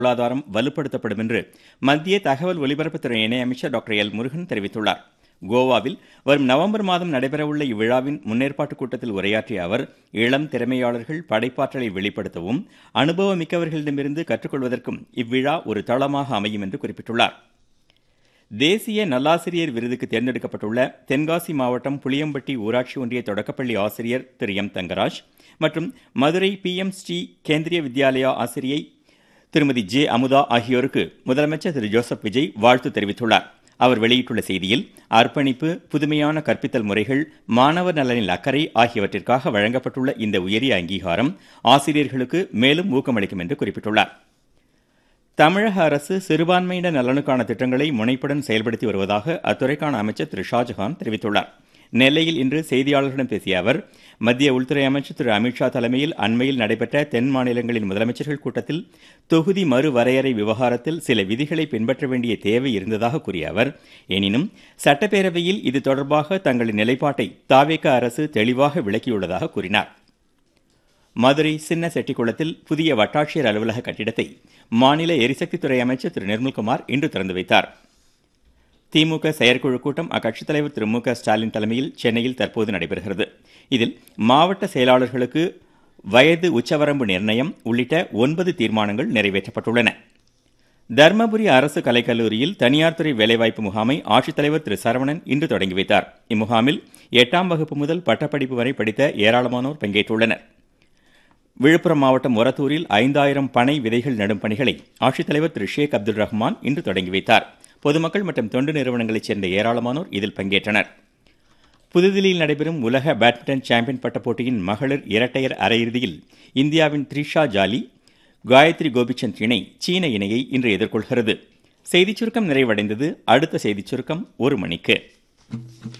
பொருளாதாரம் வலுப்படுத்தப்படும் என்று மத்திய தகவல் ஒலிபரப்புத்துறை இணையமைச்சர் டாக்டர் எல் முருகன் தெரிவித்துள்ளார் கோவாவில் வரும் நவம்பர் மாதம் நடைபெறவுள்ள இவ்விழாவின் முன்னேற்பாட்டு கூட்டத்தில் உரையாற்றிய அவர் இளம் திறமையாளர்கள் படைப்பாற்றலை வெளிப்படுத்தவும் அனுபவமிக்கவர்களிடமிருந்து கற்றுக்கொள்வதற்கும் இவ்விழா ஒரு தளமாக அமையும் என்று குறிப்பிட்டுள்ளார் தேசிய நல்லாசிரியர் விருதுக்கு தேர்ந்தெடுக்கப்பட்டுள்ள தென்காசி மாவட்டம் புளியம்பட்டி ஊராட்சி ஒன்றிய தொடக்கப்பள்ளி ஆசிரியர் திரு எம் தங்கராஜ் மற்றும் மதுரை பி எம் ஸ்ரீ கேந்திரிய வித்யாலயா ஆசிரியை திருமதி ஜே அமுதா ஆகியோருக்கு முதலமைச்சர் திரு ஜோசப் விஜய் வாழ்த்து தெரிவித்துள்ளார் அவர் வெளியிட்டுள்ள செய்தியில் அர்ப்பணிப்பு புதுமையான கற்பித்தல் முறைகள் மாணவர் நலனில் அக்கறை ஆகியவற்றிற்காக வழங்கப்பட்டுள்ள இந்த உயரிய அங்கீகாரம் ஆசிரியர்களுக்கு மேலும் ஊக்கமளிக்கும் என்று குறிப்பிட்டுள்ளார் தமிழக அரசு சிறுபான்மையினர் நலனுக்கான திட்டங்களை முனைப்புடன் செயல்படுத்தி வருவதாக அத்துறைக்கான அமைச்சர் திரு ஷாஜஹான் தெரிவித்துள்ளார் நெல்லையில் இன்று செய்தியாளர்களிடம் பேசிய அவர் மத்திய உள்துறை அமைச்சர் திரு அமித்ஷா தலைமையில் அண்மையில் நடைபெற்ற தென் மாநிலங்களின் முதலமைச்சர்கள் கூட்டத்தில் தொகுதி மறுவரையறை விவகாரத்தில் சில விதிகளை பின்பற்ற வேண்டிய தேவை இருந்ததாக கூறிய அவர் எனினும் சட்டப்பேரவையில் இது தொடர்பாக தங்களின் நிலைப்பாட்டை தாவேக அரசு தெளிவாக விளக்கியுள்ளதாக கூறினார் மதுரை சின்ன செட்டிக்குளத்தில் புதிய வட்டாட்சியர் அலுவலக கட்டிடத்தை மாநில எரிசக்தித்துறை அமைச்சர் திரு நிர்மல்குமார் இன்று திறந்து வைத்தார் திமுக செயற்குழு கூட்டம் அக்கட்சித் தலைவர் திரு மு க ஸ்டாலின் தலைமையில் சென்னையில் தற்போது நடைபெறுகிறது இதில் மாவட்ட செயலாளர்களுக்கு வயது உச்சவரம்பு நிர்ணயம் உள்ளிட்ட ஒன்பது தீர்மானங்கள் நிறைவேற்றப்பட்டுள்ளன தர்மபுரி அரசு கலைக்கல்லூரியில் தனியார் துறை வேலைவாய்ப்பு முகாமை ஆட்சித்தலைவர் திரு சரவணன் இன்று தொடங்கி வைத்தார் இம்முகாமில் எட்டாம் வகுப்பு முதல் பட்டப்படிப்பு வரை படித்த ஏராளமானோர் பங்கேற்றுள்ளனர் விழுப்புரம் மாவட்டம் ஒரத்தூரில் ஐந்தாயிரம் பனை விதைகள் நடும் பணிகளை ஆட்சித்தலைவர் திரு ஷேக் அப்துல் ரஹ்மான் இன்று தொடங்கி வைத்தார் பொதுமக்கள் மற்றும் தொண்டு நிறுவனங்களைச் சேர்ந்த ஏராளமானோர் இதில் பங்கேற்றனர் புதுதில்லியில் நடைபெறும் உலக பேட்மிண்டன் சாம்பியன் பட்ட போட்டியின் மகளிர் இரட்டையர் அரையிறுதியில் இந்தியாவின் த்ரிஷா ஜாலி காயத்ரி கோபிச்சந்த் இணை சீன இணையை இன்று எதிர்கொள்கிறது செய்திச் சுருக்கம் நிறைவடைந்தது அடுத்த செய்திச் சுருக்கம் ஒரு மணிக்கு